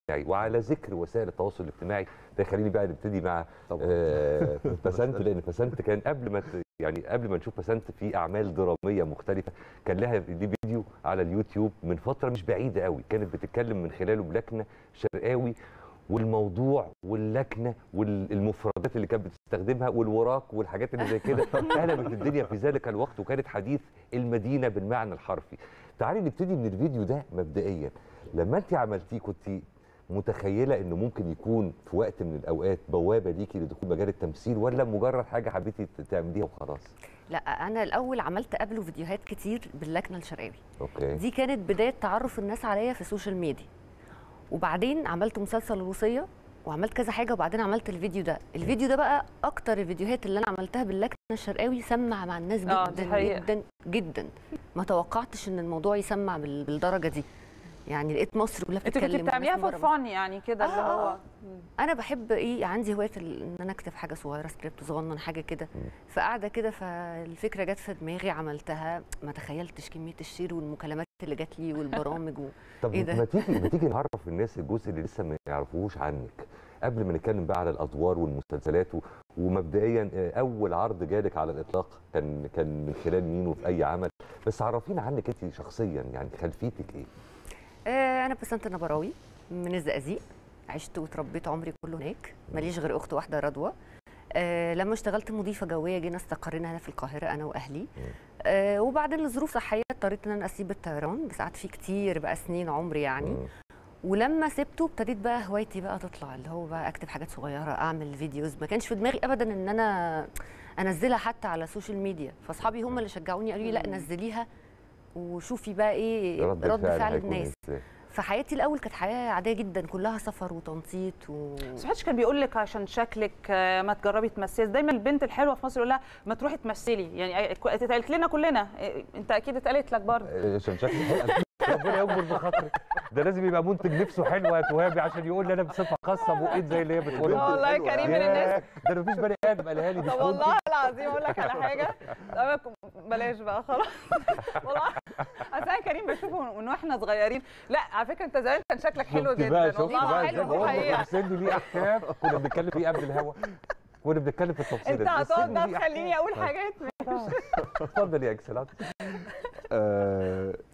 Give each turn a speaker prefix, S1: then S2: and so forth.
S1: الاجتماعي وعلى ذكر وسائل التواصل الاجتماعي ده خليني بقى نبتدي مع آه بسنت لان بسنت كان قبل ما ت- يعني قبل ما نشوف بسنت في اعمال دراميه مختلفه كان لها دي فيديو على اليوتيوب من فتره مش بعيده قوي كانت بتتكلم من خلاله بلكنه شرقاوي والموضوع واللكنه والمفردات اللي كانت بتستخدمها والوراك والحاجات اللي زي كده قلبت الدنيا في ذلك الوقت وكانت حديث المدينه بالمعنى الحرفي. تعالي نبتدي من الفيديو ده مبدئيا لما انت عملتيه كنت متخيله انه ممكن يكون في وقت من الاوقات بوابه ليكي لدخول مجال التمثيل ولا مجرد حاجه حبيتي تعمليها وخلاص؟
S2: لا انا الاول عملت قبله فيديوهات كتير باللكنه الشرقاوي
S1: اوكي
S2: دي كانت بدايه تعرف الناس عليا في السوشيال ميديا وبعدين عملت مسلسل الوصيه وعملت كذا حاجه وبعدين عملت الفيديو ده الفيديو ده بقى اكتر الفيديوهات اللي انا عملتها باللكنه الشرقاوي سمع مع الناس
S3: آه، دي
S2: جدا
S3: حقيقة.
S2: جدا جدا ما توقعتش ان الموضوع يسمع بال- بالدرجه دي يعني لقيت مصر كلها
S3: انت
S2: بتتكلم
S3: كنت بتعمليها
S2: والناس
S3: فور
S2: من برا
S3: فن يعني كده اللي
S2: آه،
S3: هو
S2: آه. انا بحب ايه عندي هوايه ال- ان انا اكتب حاجه صغيره سكريبت صغنن حاجه كده فقاعده كده فالفكره جت في دماغي عملتها ما تخيلتش كميه الشير والمكالمات اللي جات لي والبرامج و...
S1: طب
S2: إيه ده؟
S1: ما تيجي ما تيجي نعرف الناس الجزء اللي لسه ما يعرفوهوش عنك قبل ما نتكلم بقى على الادوار والمسلسلات و- ومبدئيا آه، اول عرض جالك على الاطلاق كان كان من خلال مين وفي اي عمل بس عرفينا عنك انت شخصيا يعني خلفيتك ايه؟
S2: آه انا بسنت النبراوي من الزقازيق عشت وتربيت عمري كله هناك ماليش غير اخت واحده رضوى آه لما اشتغلت مضيفه جويه جينا استقرينا هنا في القاهره انا واهلي آه وبعدين لظروف صحيه اضطريت ان انا اسيب الطيران بس قعدت فيه كتير بقى سنين عمري يعني
S1: مم.
S2: ولما سبته ابتديت بقى هوايتي بقى تطلع اللي هو بقى اكتب حاجات صغيره اعمل فيديوز ما كانش في دماغي ابدا ان انا انزلها حتى على السوشيال ميديا فاصحابي هم اللي شجعوني قالوا لي لا نزليها وشوفي بقى ايه رد, رد فعل
S1: هيكون
S2: الناس
S1: إزاي؟
S2: فحياتي الاول كانت حياه عاديه جدا كلها سفر وتنطيط و...
S3: بس محدش كان بيقول لك عشان شكلك آه، ما تجربي تمثلي دايما البنت الحلوه في مصر يقول لها ما تروحي تمثلي يعني آه، اتقالت لنا كلنا آه، انت اكيد اتقالت لك برضه
S1: آه، عشان شكلي حلو ربنا يكبر بخاطرك ده لازم يبقى منتج نفسه حلو يا توهابي عشان يقول لي انا بصفه خاصه بقيت زي اللي هي بتقول
S3: آه والله
S4: الحلوة
S3: كريم من
S4: يعني.
S3: الناس
S1: ده انا مفيش بني ادم قالها لي دي
S3: طب
S1: منتج.
S3: والله العظيم اقول لك على حاجه طب بلاش بقى خلاص والله اصل انا كريم بشوفه من واحنا صغيرين لا على فكره انت زمان كان شكلك حلو
S1: شفت بقى
S3: جدا
S1: شفت
S3: والله
S1: بقى
S3: حلو
S1: زي ما قلنا
S3: حقيقه
S1: السن ليه احكام كنا بنتكلم فيه قبل الهوا كنا بنتكلم في التفصيل
S3: انت هتقعد بقى تخليني اقول حاجات
S1: اتفضل يا اكسلانت
S4: آه